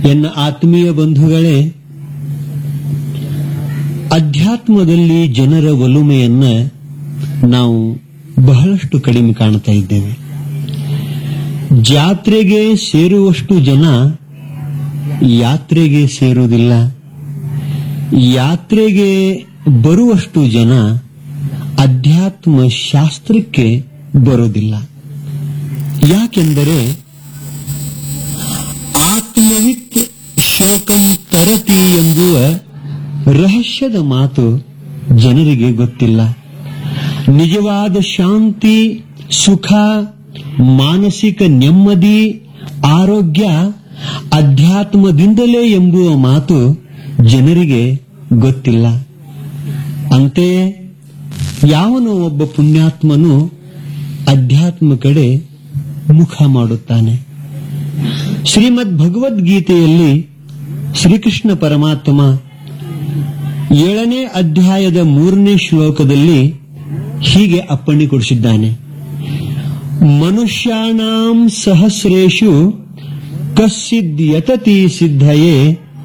ಎನ್ನ ಆತ್ಮೀಯ ಬಂಧುಗಳೇ ಅಧ್ಯಾತ್ಮದಲ್ಲಿ ಜನರ ಒಲುಮೆಯನ್ನ ನಾವು ಬಹಳಷ್ಟು ಕಡಿಮೆ ಕಾಣ್ತಾ ಇದ್ದೇವೆ ಜಾತ್ರೆಗೆ ಸೇರುವಷ್ಟು ಜನ ಯಾತ್ರೆಗೆ ಸೇರುವುದಿಲ್ಲ ಯಾತ್ರೆಗೆ ಬರುವಷ್ಟು ಜನ ಅಧ್ಯಾತ್ಮ ಶಾಸ್ತ್ರಕ್ಕೆ ಬರೋದಿಲ್ಲ ಯಾಕೆಂದರೆ ಆತ್ಮವಿತ್ ಶೋಕಂ ತರತಿ ಎಂಬುವ ರಹಸ್ಯದ ಮಾತು ಜನರಿಗೆ ಗೊತ್ತಿಲ್ಲ ನಿಜವಾದ ಶಾಂತಿ ಸುಖ ಮಾನಸಿಕ ನೆಮ್ಮದಿ ಆರೋಗ್ಯ ಅಧ್ಯಾತ್ಮದಿಂದಲೇ ಎಂಬುವ ಮಾತು ಜನರಿಗೆ ಗೊತ್ತಿಲ್ಲ ಅಂತೆಯೇ ಯಾವನೋ ಒಬ್ಬ ಪುಣ್ಯಾತ್ಮನು ಅಧ್ಯಾತ್ಮ ಕಡೆ ಮುಖ ಮಾಡುತ್ತಾನೆ ಶ್ರೀಮದ್ ಭಗವದ್ಗೀತೆಯಲ್ಲಿ ಶ್ರೀಕೃಷ್ಣ ಪರಮಾತ್ಮ ಏಳನೇ ಅಧ್ಯಾಯದ ಮೂರನೇ ಶ್ಲೋಕದಲ್ಲಿ ಹೀಗೆ ಅಪ್ಪಣೆ ಕೊಡಿಸಿದ್ದಾನೆ ಮನುಷ್ಯಾಣಾಂ ಸಹಸ್ರೇಷು ಕಸ್ಸಿದ್ ಯತತಿ ಸಿದ್ಧಯೇ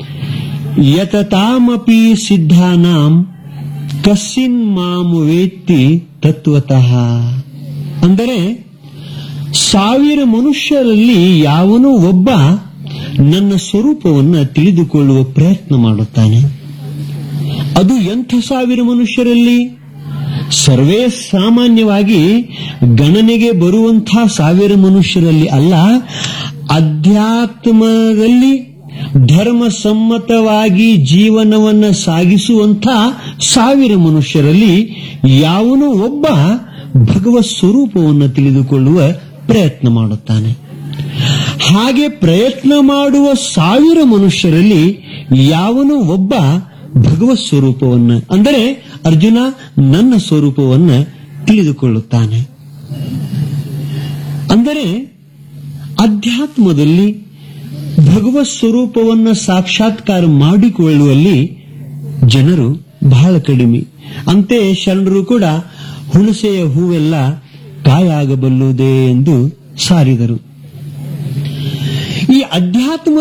ಯತತಾಮಪಿ ಸಿದ್ಧಾನಾಂ ಕಸ್ಸಿನ್ ಮಾಂ ವೇತ್ತಿ ತತ್ವತಃ ಅಂದರೆ ಸಾವಿರ ಮನುಷ್ಯರಲ್ಲಿ ಯಾವನೋ ಒಬ್ಬ ನನ್ನ ಸ್ವರೂಪವನ್ನು ತಿಳಿದುಕೊಳ್ಳುವ ಪ್ರಯತ್ನ ಮಾಡುತ್ತಾನೆ ಅದು ಎಂಥ ಸಾವಿರ ಮನುಷ್ಯರಲ್ಲಿ ಸರ್ವೇ ಸಾಮಾನ್ಯವಾಗಿ ಗಣನೆಗೆ ಬರುವಂತಹ ಸಾವಿರ ಮನುಷ್ಯರಲ್ಲಿ ಅಲ್ಲ ಅಧ್ಯಾತ್ಮದಲ್ಲಿ ಧರ್ಮ ಸಮ್ಮತವಾಗಿ ಜೀವನವನ್ನ ಸಾಗಿಸುವಂಥ ಸಾವಿರ ಮನುಷ್ಯರಲ್ಲಿ ಯಾವನೋ ಒಬ್ಬ ಭಗವತ್ ಸ್ವರೂಪವನ್ನು ತಿಳಿದುಕೊಳ್ಳುವ ಪ್ರಯತ್ನ ಮಾಡುತ್ತಾನೆ ಹಾಗೆ ಪ್ರಯತ್ನ ಮಾಡುವ ಸಾವಿರ ಮನುಷ್ಯರಲ್ಲಿ ಯಾವನೋ ಒಬ್ಬ ಭಗವತ್ ಸ್ವರೂಪವನ್ನ ಅಂದರೆ ಅರ್ಜುನ ನನ್ನ ಸ್ವರೂಪವನ್ನ ತಿಳಿದುಕೊಳ್ಳುತ್ತಾನೆ ಅಂದರೆ ಅಧ್ಯಾತ್ಮದಲ್ಲಿ ಭಗವತ್ ಸ್ವರೂಪವನ್ನ ಸಾಕ್ಷಾತ್ಕಾರ ಮಾಡಿಕೊಳ್ಳುವಲ್ಲಿ ಜನರು ಬಹಳ ಕಡಿಮೆ ಅಂತೆ ಶರಣರು ಕೂಡ ಹುಣಸೆಯ ಹೂವೆಲ್ಲ ಕಾಯಾಗಬಲ್ಲುದೇ ಎಂದು ಸಾರಿದರು ಈ ಅಧ್ಯಾತ್ಮ